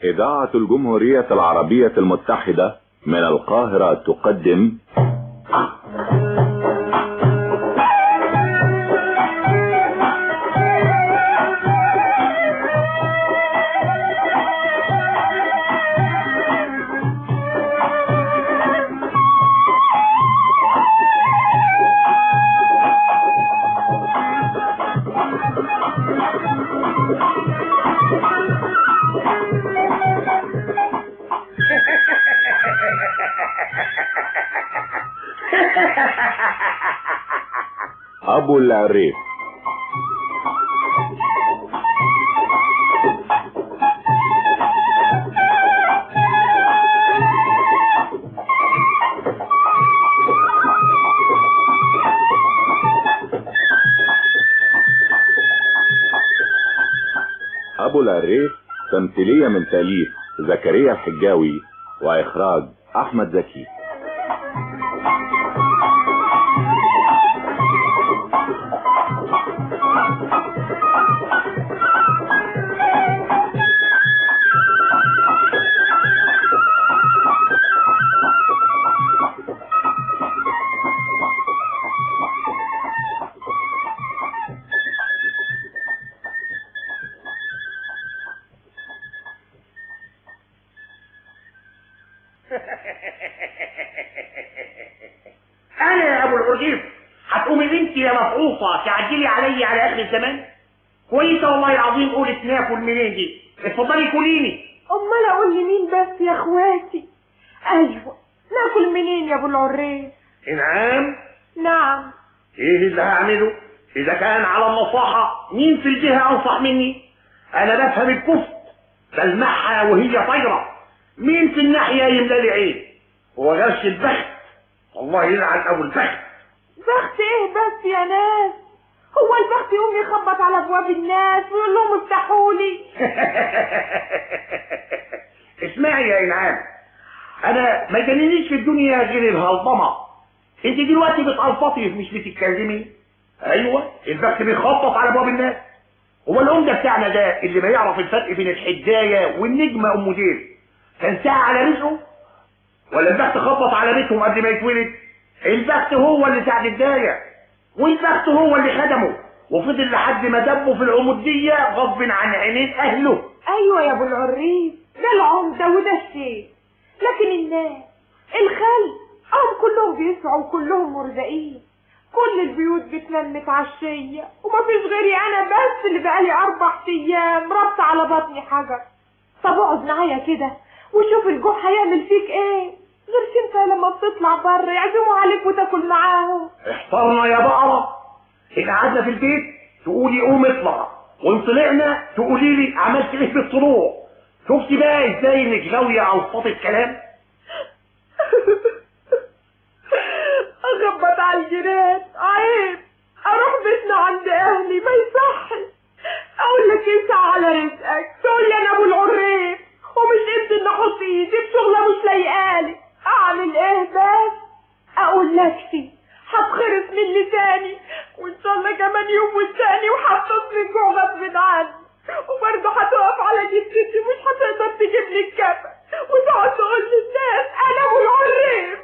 إذاعة الجمهورية العربية المتحدة من القاهرة تقدم أبو العريف أبو العريف تمثيلية من تأليف زكريا الحجاوي وإخراج أحمد زكي انا يا ابو العجيب هتقومي بنتي يا مفعوصه تعدلي علي على اخر الزمان كويسه والله العظيم قولت ناكل منين دي اتفضلي كليني امال اقول لمين بس يا اخواتي ايوه ناكل منين يا ابو العريس انعام نعم ايه اللي هعمله اذا كان على النصاحه مين في الجهه انصح مني انا بفهم الكفت بلمعها وهي طايره مين في الناحيه يملى لي عين هو غش البخت الله يلعن ابو البخت بخت ايه بس يا ناس هو البخت يقوم يخبط على ابواب الناس ويقول لهم افتحوا لي اسمعي يا انعام انا ما يجننيش في الدنيا غير الهلطمه انت دلوقتي بتقلططي مش بتتكلمي ايوه البخت بيخبط على ابواب الناس هو العمده بتاعنا ده اللي ما يعرف الفرق بين الحدايه والنجمه ام ديل كان ساعه على رزقه ولا البخت خبط على بيتهم قبل ما يتولد البخت هو اللي ساعد الدايه والبخت هو اللي خدمه وفضل لحد ما دبه في العموديه غصب عن عينين اهله ايوه يا ابو العريس ده العمده وده الشيء لكن الناس الخلق هم كلهم بيسعوا وكلهم مرزقين كل البيوت بتنام متعشية ومفيش غيري أنا بس اللي بقالي أربع أيام ربط على بطني حجر طب اقعد معايا كده وشوف الجوع هيعمل فيك إيه غير انت لما بتطلع بره يعزموا عليك وتاكل معاهم احترنا يا بقرة إن قعدنا في البيت تقولي قوم اطلع وإن طلعنا تقولي لي عملت إيه في الطلوع شفتي بقى إزاي إنك غاوية أوسط الكلام اخبط على الجيران عيب اروح بيتنا عند اهلي ما يصحش اقول لك انت على رزقك تقول لي انا ابو العريف ومش انت اللي احط ايدي في شغله مش لايقالي اعمل ايه بس اقول لك فيه هتخرس من لساني وان شاء الله كمان يوم والتاني وهتصل الجوع غصب عني وبرضه هتقف على جثتي مش هتقدر تجيب لي الكفن وتقعد تقول للناس انا ابو العريف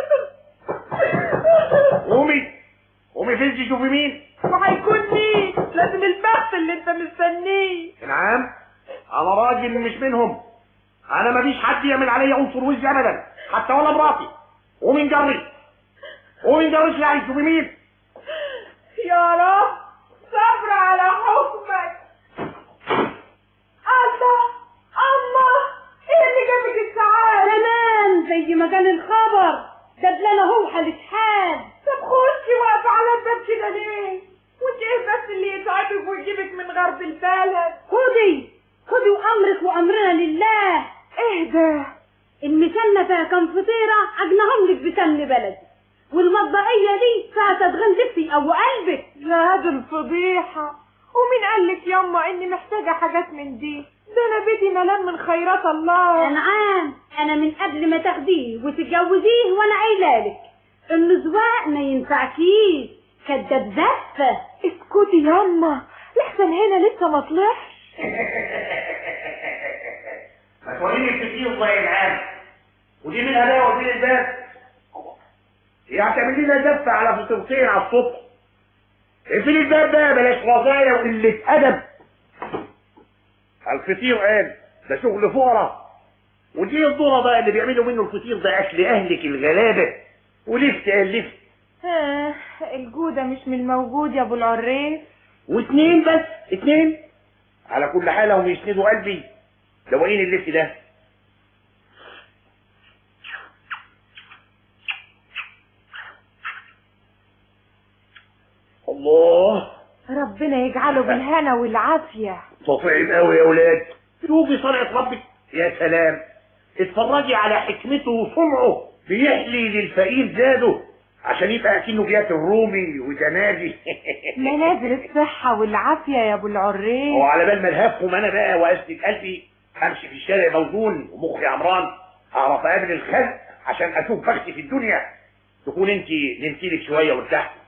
قومي قومي فلتي شوفي مين وهيكون مين لازم البخت اللي انت مستنيه نعم انا راجل مش منهم انا مفيش حد يعمل عليا عنصر وزي ابدا حتى ولا مراتي قومي نجري قومي نجري يعني شوفي مين يا رب صبر على حكمك الله الله ايه اللي جابك السعادة تمام زي ما كان الخبر دبلنا هو هالشحال طب خشي واقفة على الباب كده ليه وانت ايه بس اللي يتعبك ويجيبك من غرب البلد خدي خدي وامرك وامرنا لله ايه ده المسنة فيها كم فطيرة عجنهم لك بسمن بلدي والمطبقية دي فيها تدغن دفي او قلبك لا دي الفضيحة ومين قالك ياما اني محتاجة حاجات من دي ده انا بيتي ملان من خيرات الله انعام انا من قبل ما تاخديه وتتجوزيه وانا قايلالك النزواق ما ينفعكيش كداب زفة اسكتي ياما لحسن هنا لسه ما طلعش هتوريني الفطير زي العام ودي منها بقى ودي الباب يعني تعمل لنا دفة على فطيرتين على الصبح اقفل الباب بقى بلاش رزايا وقلة أدب الفطير قال ده شغل فقراء ودي الذرة بقى اللي بيعملوا منه الفطير ده أكل أهلك الغلابة ولفت قال لفت آه الجودة مش من موجود يا ابو العريف واثنين بس اثنين على كل حال هم يسندوا قلبي دوقين اللفت ده الله ربنا يجعله بالهنا والعافية صفعين قوي يا ولاد شوفي صنعة ربك يا سلام اتفرجي على حكمته وصنعه بيحلي للفقير زاده عشان يبقى اكنه بياكل رومي وزنادي منازل الصحة والعافية يا ابو العريف وعلى بال ما الهفهم انا بقى واسند قلبي امشي في الشارع موزون ومخي عمران اعرف اقابل الخلق عشان اشوف بختي في الدنيا تكون انت نمتي لك شويه وارتحتي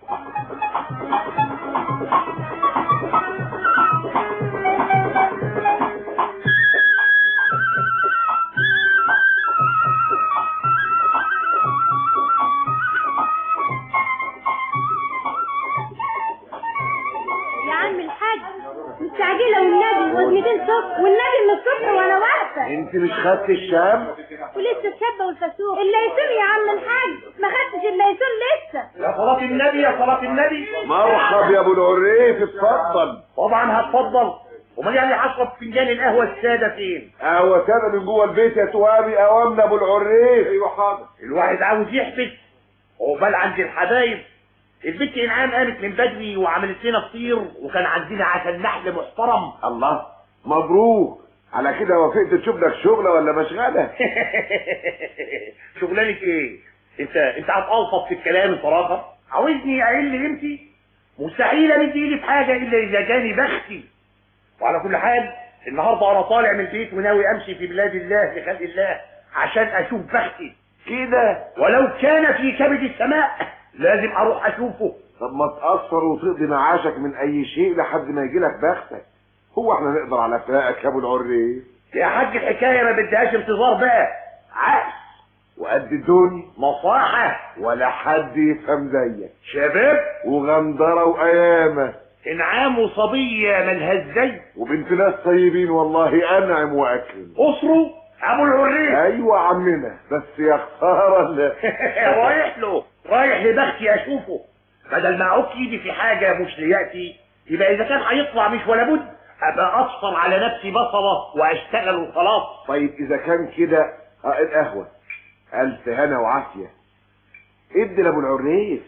يا عم الحاج مستعجلة والنبي وزنتين صبح والنبي من الصبح وانا واقفة انت مش خدت الشام ولسه الشابة والفسوق الليسون يا عم الحاج ما خدتش الليسون لسه يا صلاة النبي يا صلاة النبي مرحب يا ابو العريف اتفضل طبعا هتفضل امال يعني هشرب فنجان القهوه الساده فين قهوة سادة من جوه البيت يا توامي اوامنا ابو العريف ايوه حاضر الواحد عاوز يحبس عقبال عند الحبايب البنت انعام قامت من بدري وعملت لنا فطير وكان عندنا عسل نحل محترم الله مبروك على كده وافقت تشوف لك شغلة ولا مشغلة شغلانك ايه انت انت هتقلطف في الكلام صراحه عاوزني اقل قيمتي مستحيل امد ايدي في حاجه الا اذا جاني بختي وعلى كل حال النهارده انا طالع من البيت وناوي امشي في بلاد الله لخلق الله عشان اشوف بختي كده ولو كان في كبد السماء لازم اروح اشوفه طب ما تقصر وتقضي معاشك من اي شيء لحد ما يجيلك بختك هو احنا نقدر على فراقك يا ابو العريف يا حاج الحكايه ما بدهاش انتظار بقى عقل وقد الدنيا مصاحه ولا حد يفهم زيك شباب وغندرة وقيامة انعام وصبيه ملهاش زي وبنت ناس طيبين والله انعم واكرم اسره ابو العريف ايوه عمنا بس يا خساره ال- رايح له رايح لبختي اشوفه بدل ما اعك ايدي في حاجه مش لياتي يبقى اذا كان هيطلع مش ولا بد ابقى اصفر على نفسي بصله واشتغل وخلاص طيب اذا كان كده اه القهوه الف هنا وعافيه ادي لابو العريف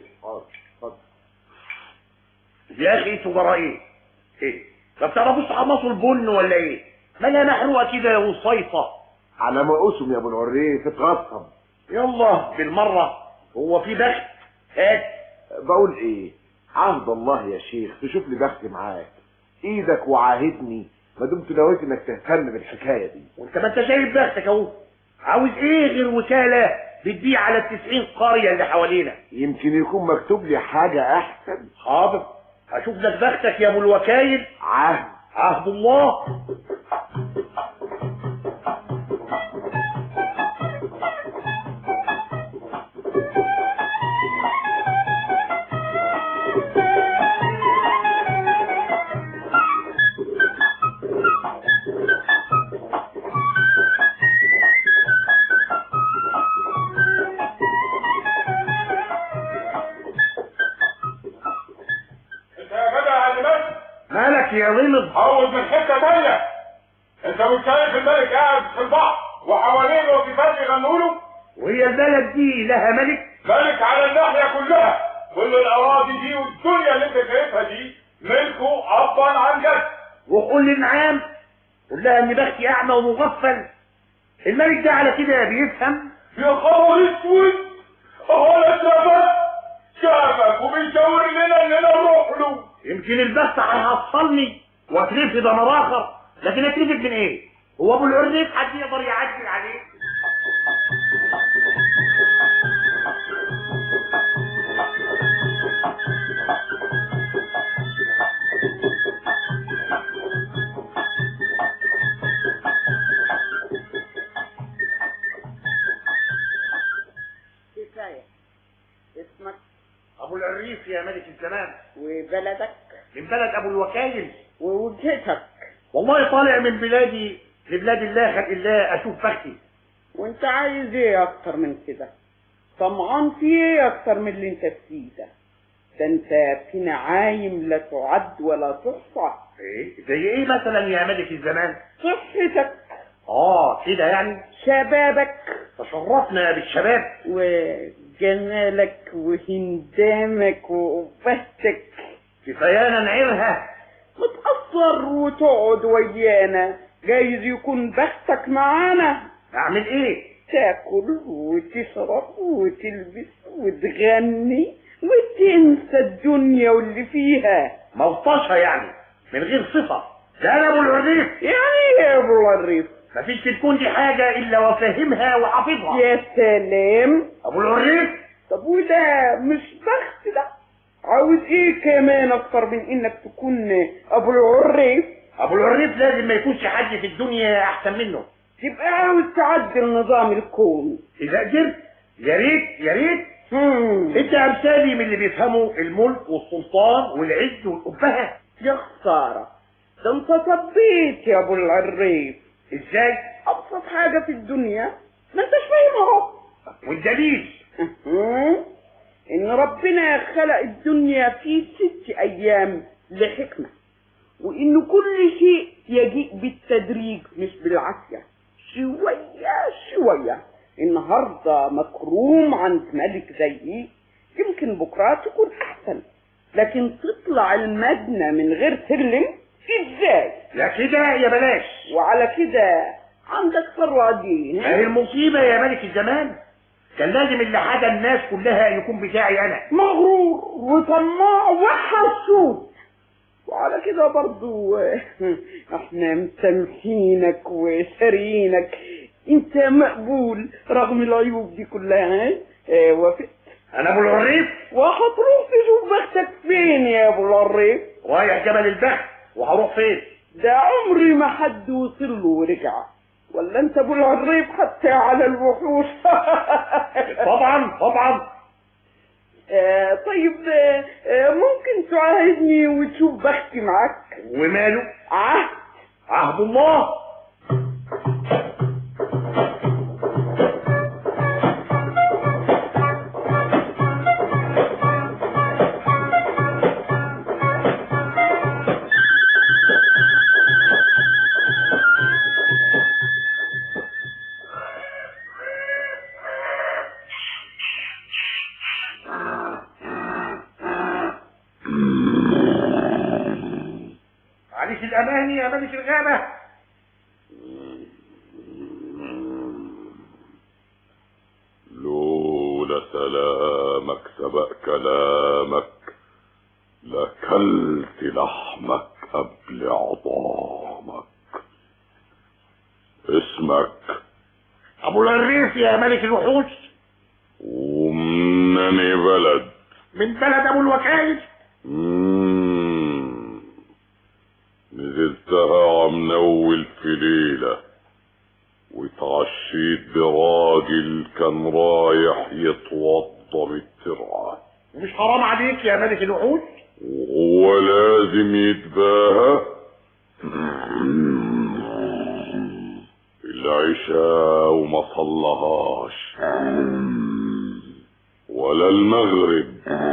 يا اخي انتوا جرى ايه؟ ايه؟ ما بتعرفوش تحمصوا البن ولا ايه؟ مالها محروقه كده وصيصه على ما اسم يا ابو العريف اتغصب يلا بالمره هو في بخت هات بقول ايه عهد الله يا شيخ تشوف لي بختي معاك ايدك وعاهدني ما دمت نويت انك تهتم بالحكايه دي وانت ما انت شايف بختك اهو عاوز ايه غير وكاله بتبيع على التسعين قريه اللي حوالينا يمكن يكون مكتوب لي حاجه احسن حاضر اشوف لك بختك يا ابو الوكايل عهد عهد الله انت يا جدع يا علمان مالك يا غلط عاوز من حته تانيه انت مش شايف الملك قاعد في البحر وحواليه الوظيفات يغنوا له وهي البلد دي لها ملك ملك على الناحيه كلها كل الاراضي دي والدنيا اللي انت شايفها دي ملكه ابا عن جد وقول للنعام قول لها ان بختي اعمى ومغفل الملك ده على كده بيفهم يا خبر اسود اهو انا اترفدت شافك وبيشاور لنا اننا نروح له يمكن البخت هيحصلني واترفد انا اخر لكن اترفد من ايه هو ابو العريف حد يقدر يعدل عليه الريف يا ملك الزمان وبلدك من بلد ابو الوكايل ووجهتك والله طالع من بلادي لبلاد الله خلق الله اشوف بختي وانت عايز ايه اكتر من كده طمعان في ايه اكتر من اللي انت فيه ده ده انت في نعايم لا تعد ولا تحصى ايه زي ايه مثلا يا ملك الزمان صحتك اه كده يعني شبابك تشرفنا بالشباب وجمالك وهندامك وبهتك كفايانا نعيرها متأثر وتقعد ويانا جايز يكون بختك معانا اعمل ايه تاكل وتشرب وتلبس وتغني وتنسى الدنيا واللي فيها ملطشة يعني من غير صفة ده انا ابو العريف يعني ايه يا ابو الريف مفيش في الكون دي حاجة الا وفاهمها وحافظها يا سلام ابو العريف طب وده مش بخت ده عاوز ايه كمان اكتر من انك تكون ابو العريف ابو العريف لازم ما يكونش حد في الدنيا احسن منه تبقى عاوز تعدل نظام الكون اذا قدرت يا ريت يا ريت هم. انت امثالي من اللي بيفهموا الملك والسلطان والعز والابهه يا خسارة ده انت طبيت يا ابو العريف ازاي ابسط حاجة في الدنيا ما انتش فاهمها والدليل أهو. ان ربنا خلق الدنيا في ست ايام لحكمة وان كل شيء يجيء بالتدريج مش بالعافية شوية شوية النهاردة مكروم عند ملك زيي يمكن بكرة تكون احسن لكن تطلع المبنى من غير سلم ازاي لا كده يا بلاش وعلى كده عندك ثروة دين ما هي المصيبه يا ملك الزمان كان لازم اللي حدا الناس كلها يكون بتاعي انا مغرور وطماع وحسود وعلى كده برضو احنا مسامحينك وشارينك انت مقبول رغم العيوب دي كلها اه وافقت انا ابو العريف وهتروح تشوف بختك فين يا ابو العريف رايح جبل البحر وهروح فين ده عمري ما حد وصل له ورجع ولا انت ابو العريف حتى على الوحوش طبعا طبعا آه، طيب آه، آه، ممكن تعاهدني وتشوف بختي معاك وماله عهد عهد الله عليك الامان يا ملك الغابه لولا سلامك سبق كلامك لكلت لحمك قبل عظامك اسمك ابو العريف يا ملك الوحوش ومنني بلد من بلد ابو الوكايل مم. نزلتها عم نول في ليلة وتعشيت براجل كان رايح يتوضى بالترعة مش حرام عليك يا ملك الوحوش وهو لازم يتباهى العشاء وما صلهاش ولا المغرب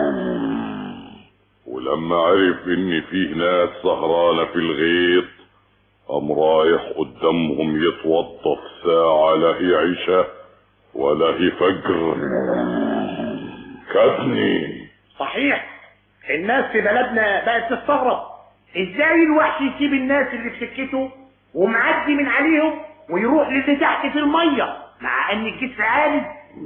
ولما عرف ان فيه ناس سهرانة في الغيط قام رايح قدامهم يتوضى في ساعة لا هي عشاء ولا هي فجر كدني صحيح الناس في بلدنا بقت تستغرب ازاي الوحش يسيب الناس اللي في سكته ومعدي من عليهم ويروح للي تحت في الميه مع ان الجسر عالي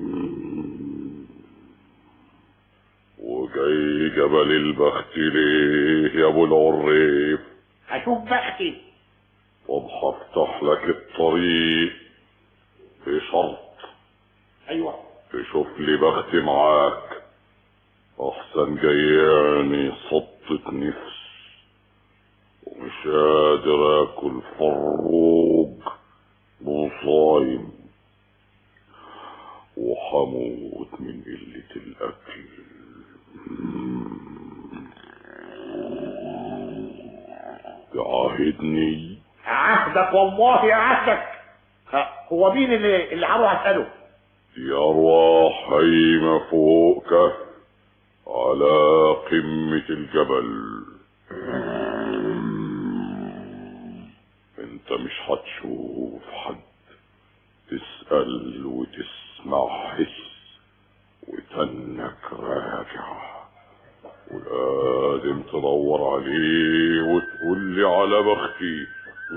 وجاي جبل البخت ليه يا ابو العريف اشوف بختي طب هفتح لك الطريق بشرط ايوه تشوف لي بختي معاك احسن جيعني سطة نفس ومش قادر اكل فروج وصايم وحموت من قلة الاكل تعاهدني عهدك والله عهدك ها، هو مين اللي اللي هروح اساله دي أرواح هايمة فوق كهف على قمة الجبل انت مش هتشوف حد تسأل وتسمع حس وتنك راجع ولازم تدور عليه وتقول لي على بختي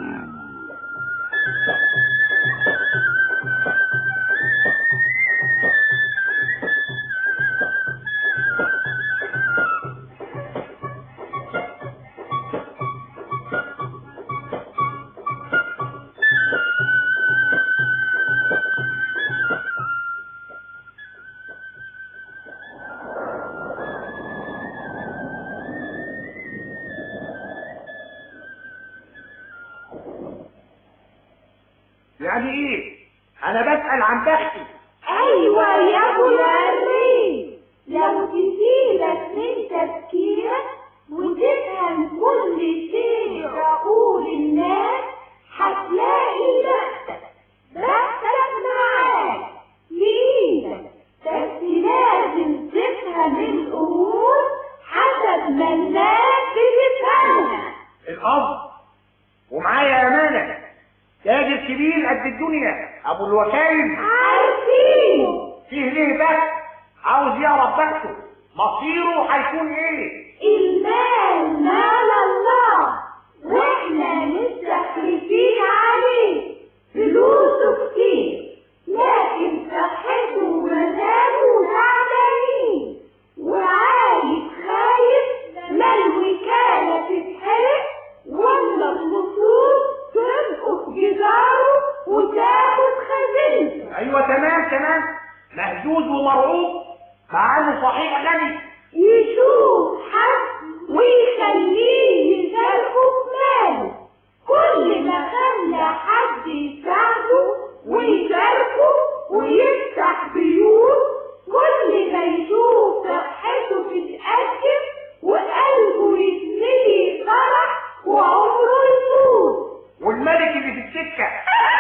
يعني ايه انا بسال عن بختي ايوه يا ابو العريس لو تسيبك من تفكيرك وتفهم كل شيء عقول الناس هتلاقي بختك بختك معاك لإيدك بس لازم تفهم الامور حسب ما الناس بتفهمها الاب ومعايا امانه تاجر كبير قد الدنيا ابو الوكايل عارفين فيه ليه بس عاوز يعرف بخته مصيره هيكون ايه المال مال الله واحنا مستحلفين عليه فلوسه كتير لكن صحته ومزاجه تعبانين وعايش خايف لا الوكالة تتحرق ولا النصوص تنقص جداره وتاخد خزينته ايوه تمام تمام مهزوز ومرعوب مع انه صحيح غني يشوف حد ويخليه يشاركه في ماله كل ما خلى حد يساعده ويشاركه ويفتح بيوت كل ما يشوف صحته تتقدم وقلبه يتملي فرح وعمره يطول والملك اللي في السكه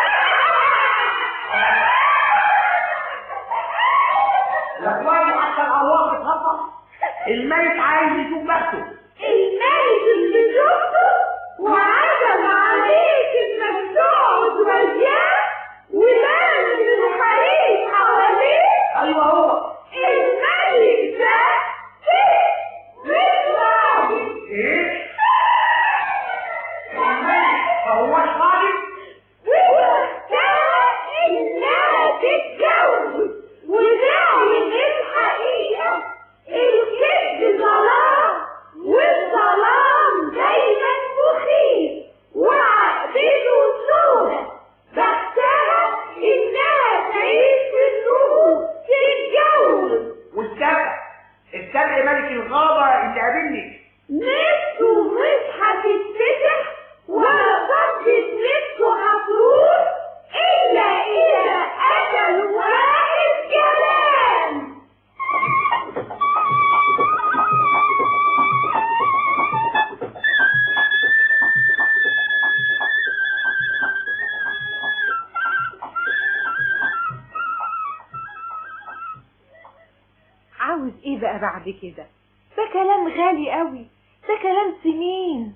الاخوان حتى الارواح بتهبط الملك عايز يشوف بخته الملك اللي شفته وعزم عليك انك تقعد وياه ولازم الحريم حواليك ايوه هو الملك ده فيه مش راجل ايه الملك ما هوش راجل ووقتها انها تتجوز ونعلن الحقيقة الكذب ظلام والظلام دايما مخيف وعقدته سودة بختها انها تعيش في النور تتجوز والسبع السبع ملك الغابه اللي قابلني نفسه مش هتتفتح ولا صدت نفسه هتروح إلا إذا قتل واحد كمان عاوز ايه بقى بعد كده ده كلام غالي قوي ده كلام سنين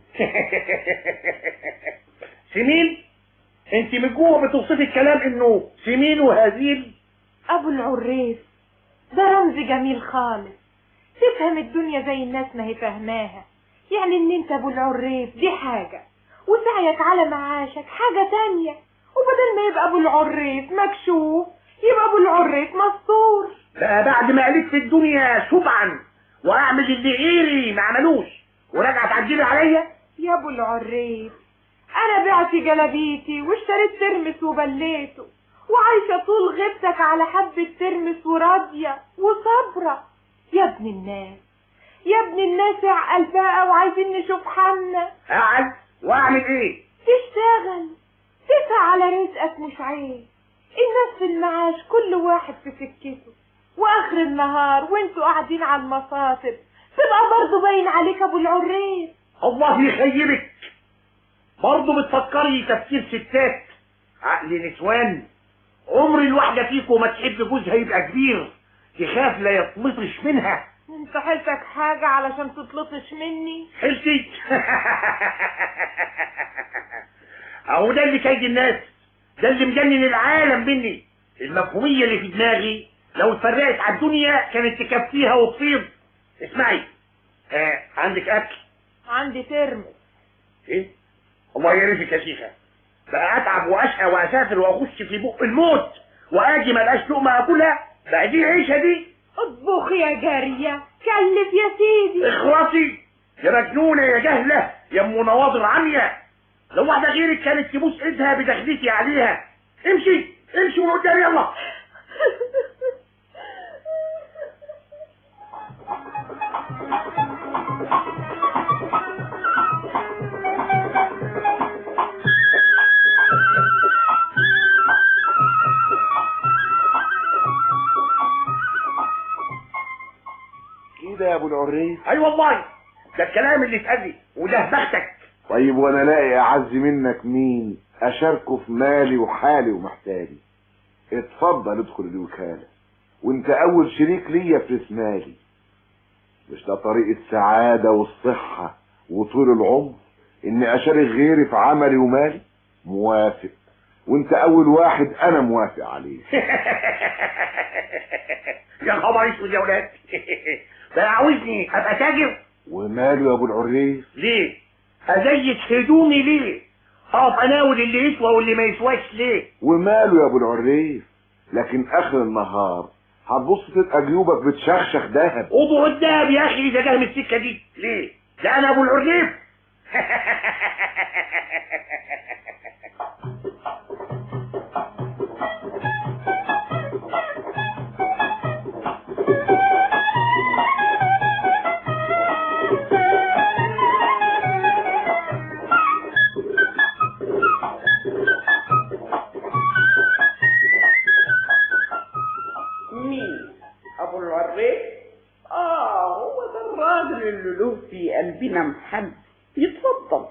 سمين انت من جوه بتوصفي الكلام انه سمين وهزيل ابو العريف ده رمز جميل خالص تفهم الدنيا زي الناس ما هي فاهماها يعني ان انت ابو العريف دي حاجة وسعيك على معاشك حاجة تانية وبدل ما يبقى ابو العريف مكشوف يبقى ابو العريف مستور بقى بعد ما قلت في الدنيا شبعا واعمل اللي غيري ما عملوش وراجعه تعجبي عليا يا ابو العريف انا بعت جلابيتي واشتريت ترمس وبليته وعايشة طول غيبتك على حبة ترمس وراضية وصبرة يا ابن الناس يا ابن الناس اعقل بقى وعايزين نشوف حالنا اقعد واعمل ايه تشتغل تسعى على رزقك مش عيب الناس في المعاش كل واحد في سكته واخر النهار وانتوا قاعدين على المصاطب تبقى برضه باين عليك ابو العريف الله يخيبك برضه بتفكري تفكير ستات عقل نسوان عمر الواحدة فيكم ما تحب جوزها يبقى كبير تخاف لا يطمطش منها انت حيلتك حاجة علشان تطلطش مني حلتي اهو ده اللي كيد الناس ده اللي مجنن العالم مني المفهومية اللي في دماغي لو اتفرقت على الدنيا كانت تكفيها وتصيب اسمعي آه عندك اكل عندي ترمس ايه الله يعرفك يا شيخة بقى اتعب واشقى واسافر واخش في بق الموت واجي ملقاش لقمة اكلها بقى دي عيشة دي اطبخ يا جارية كلف يا سيدي اخرسي يا مجنونة يا جهلة يا ام نواظر عمية لو واحدة غيرك كانت تبوس ايدها بدخلتي عليها امشي امشي من قدام يلا كده يا ابو العريس اي والله ده الكلام اللي اتقال لي وده بختك طيب وانا لاقي اعز منك مين اشاركه في مالي وحالي ومحتاجي اتفضل ادخل الوكالة وانت اول شريك ليا في راس مالي مش ده طريق السعادة والصحة وطول العمر اني اشارك غيري في عملي ومالي موافق وانت اول واحد انا موافق عليه يا خبر اسود يا ولاد بقى عاوزني ابقى تاجر وماله يا ابو العريس ليه ازيد هدومي ليه اقف اناول اللي يسوى واللي ما يسواش ليه وماله يا ابو العريس لكن اخر النهار هتبص تلقى جيوبك بتشخشخ دهب قبر الدهب يا اخي اذا جه من السكه دي ليه ده انا ابو العريف مين ابو العريف اه هو ده الراجل اللي له في قلبنا محل يتفضل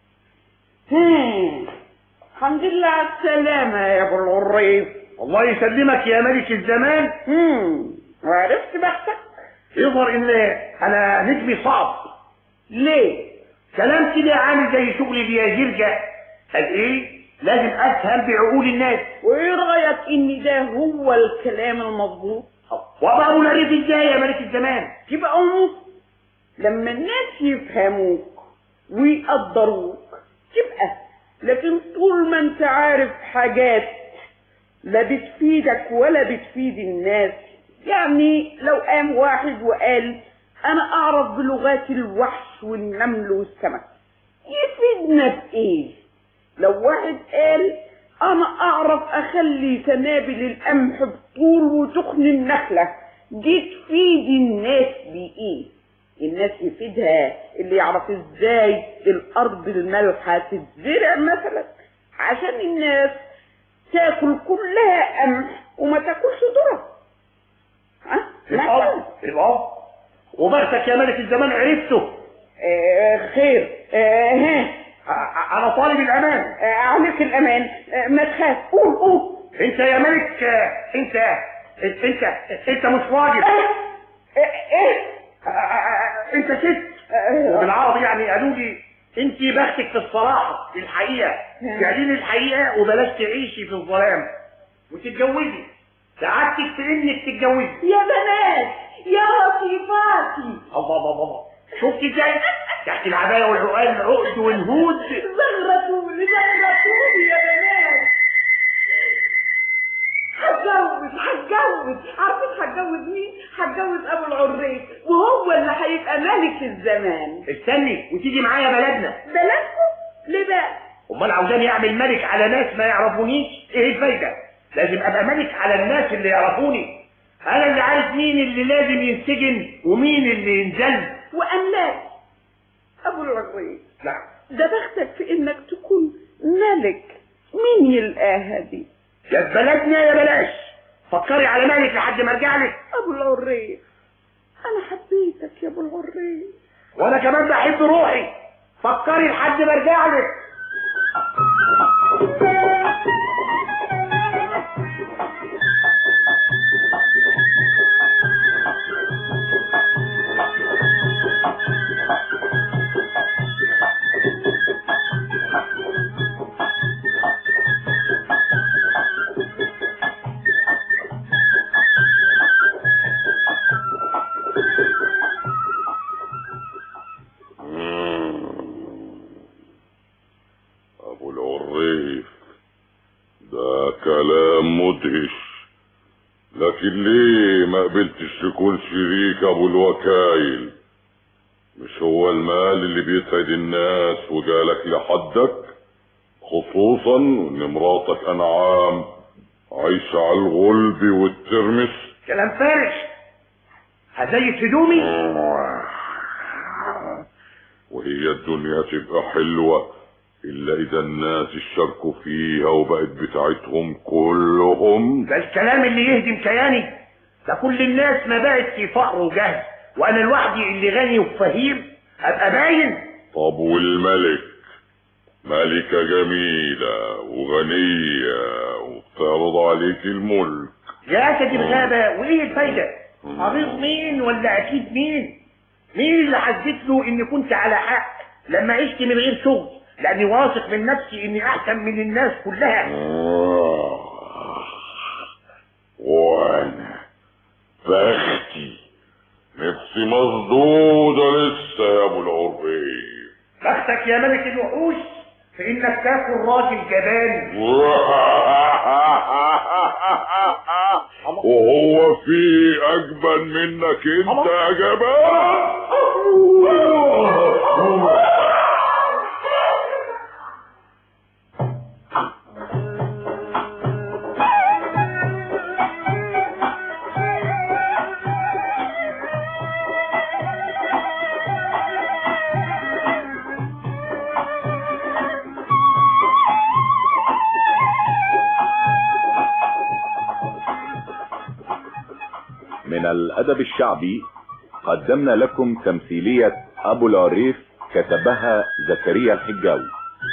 هم. الحمد لله على السلامة يا ابو العريف الله يسلمك يا ملك الزمان هم. وعرفت بختك يظهر ان انا نجمي صعب ليه كلام كده عامل زي شغل بياجرجة قال ايه لازم افهم بعقول الناس وايه رايك ان ده هو الكلام المظبوط وابقى ابو العريف ازاي يا ملك الزمان تبقى أمك لما الناس يفهموك ويقدروك تبقى لكن طول ما انت عارف حاجات لا بتفيدك ولا بتفيد الناس يعني لو قام واحد وقال انا اعرف بلغات الوحش والنمل والسمك يفيدنا بايه لو واحد قال انا اعرف اخلي سنابل القمح بطول وتخن النخلة دي تفيد الناس بايه الناس يفيدها اللي يعرف ازاي الارض المالحة تتزرع مثلا عشان الناس تاكل كلها قمح وما تاكلش ذرة ها مثلا الاب الاب وبختك يا ملك الزمان عرفته آه خير آه ها ع- ع- انا طالب الامان آه عليك الامان آه ما تخاف قول قول انت يا ملك آه، انت انت انت مش راجل آه آه آه آه، آه، انت ست آه وبالعربي يعني قالوا لي انت بختك في الصراحه في الحقيقه تعليني الحقيقه وبلاش تعيشي في الظلام وتتجوزي سعادتك في انك تتجوزي يا بنات يا لطيفاتي الله الله الله شفت ازاي تحت العبايه والعقال عقد والهود زغرتوني زغرتوني يا بنات هتجوز هتجوز عارفين هتجوز مين؟ هتجوز ابو العريس وهو اللي هيبقى ملك الزمان استني وتيجي معايا بلدنا بلدكم ليه بقى؟ امال عاوزاني اعمل ملك على ناس ما يعرفونيش ايه الفايده لازم ابقى ملك على الناس اللي يعرفوني انا اللي عارف مين اللي لازم ينسجن ومين اللي ينزل وأناس أبو العريس نعم ده بختك في إنك تكون ملك مين يلقاها دي؟ يا بلدنا يا بلاش فكري على مالك لحد ما ارجع لك أبو العريس أنا حبيتك يا أبو العريس وانا كمان بحب روحي فكري لحد ما ارجع لك ابو العريف ده كلام مدهش لكن ليه ما قبلتش تكون شريك ابو الوكايل مش هو المال اللي بيسعد الناس وجالك لحدك خصوصا ان مراتك انعام عايشة على الغلب والترمس كلام فارغ هزيت هدومي وهي الدنيا تبقى حلوة إلا إذا الناس اشتركوا فيها وبقت بتاعتهم كلهم ده الكلام اللي يهدم كياني ده كل الناس ما بقت في فقر وجهل وانا لوحدي اللي غني وفهيم ابقى باين طب والملك ملكة جميلة وغنية وبتعرض عليك الملك يا اسد الغابة وايه الفايدة عريض مين ولا اكيد مين مين اللي حسيت له اني كنت على حق لما عشت من غير شغل لاني واثق من نفسي اني احسن من الناس كلها آه. وانا بختي نفسي مصدودة لسه يا ابو العربية بختك يا ملك الوحوش في انك تاكل راجل جبان وهو في اجبن منك انت يا جبان من الأدب الشعبي قدمنا لكم تمثيلية أبو العريف كتبها زكريا الحجاوي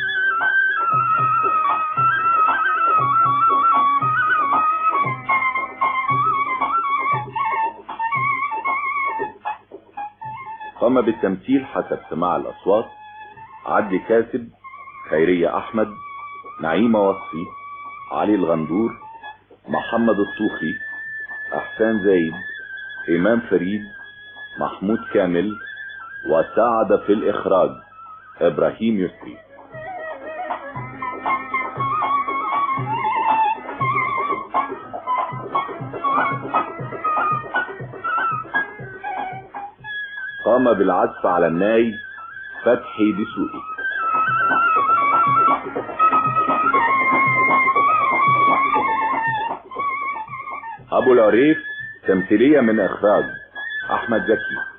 قام بالتمثيل حسب سماع الأصوات عدلي كاسب خيرية أحمد نعيمة وصفي علي الغندور محمد الطوخي أحسان زايد إمام فريد محمود كامل وساعد في الإخراج إبراهيم يسري قام بالعزف على الناي فتحي دسوقي أبو العريف تمثيلية من إخراج أحمد زكي